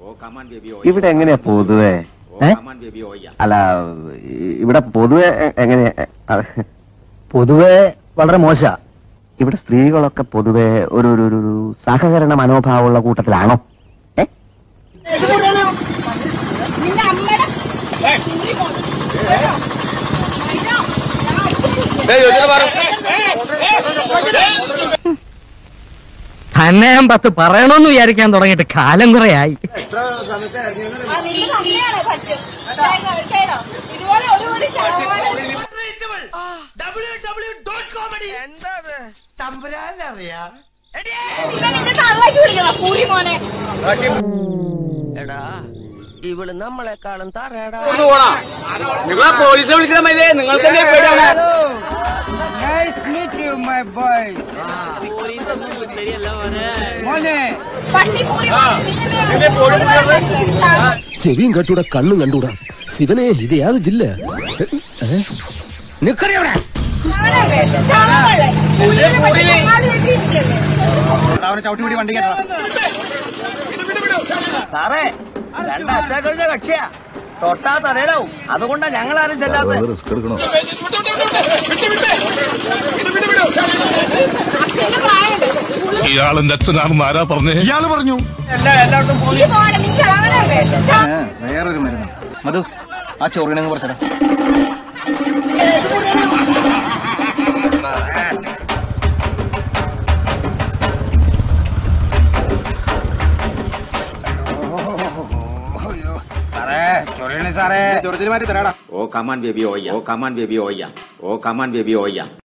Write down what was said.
ഇവിടെ എങ്ങനെയാ പൊതുവെ ഏ? അല്ല ഈ- ഇവിടെ പൊതുവെ എ- എങ്ങനെയാ എ, അത് പൊതുവെ വളരെ മോശ ഇവിടെ സ്ത്രീകളൊക്കെ പൊതുവെ ഒരു ഒരു ഒരു- ഒരു സഹകരണ മനോഭാവമുള്ള കൂട്ടത്തിലാണോ ഏ നിന്റെ അമ്മയുടെ തന്നെ ഞാൻ പത്ത് പറയണമെന്ന് വിചാരിക്കാൻ തുടങ്ങിയിട്ട് കാലം കുറെ ആയി ആ, നിന്റെ അമ്മയാണ് പറ്റും കേട്ടോ ഇതുപോലെ ഒരു ഒരു ശതമാനം പിന്നെ നിന്റെ തള്ളക്ക് വിളിക്കണം പൂരി മോനെ എടാ ഇവള് നമ്മളെക്കാളും തറയടാ നിങ്ങളെ പോലീസിനെ വിളിക്കണ മതിലേ നിങ്ങൾക്ക് തന്നെ പേടിയാണ് പട്ടി പൂരി മോനെ നീ എന്നെ ചെവിയും കണ്ടൂടാ കണ്ണും കണ്ടൂടാ ശിവനെ ഇത് യാത് ജില്ല നിക്കറിയവിടെ ചാണല്ലേ? ചാണകല്ലേ? പുല്ലിനെ പറ്റി ചങ്ങാതി വെട്ടിയിട്ടില്ലേ? സാറേ രണ്ടറ്റ കഴിഞ്ഞ കക്ഷിയാ തൊട്ടാ തലയിലാവും അതുകൊണ്ടാ ഞങ്ങളാരും ചെല്ലാത്ത അച്ഛന്റെ പ്രായമുണ്ട്. പുള്ളി ഇയാളെന്റെ അച്ഛനാണെന്ന് ആരാ പറഞ്ഞേ ഇയാള് പറഞ്ഞു ഈ മോനെ നീ ചാണകല്ലേ? ചാ- വേറൊരു മരുന്ന് മധു ആ ചോറിനങ്ങ് കുറച്ചടാ സാറേ ചൊറിയണേ സാറേ ചൊറിച്ചിൽ മാറ്റി തരാടാ Oh, come on, baby, oh yeah. Oh, come on, baby, oh yeah. Oh, come on, baby, oh yeah.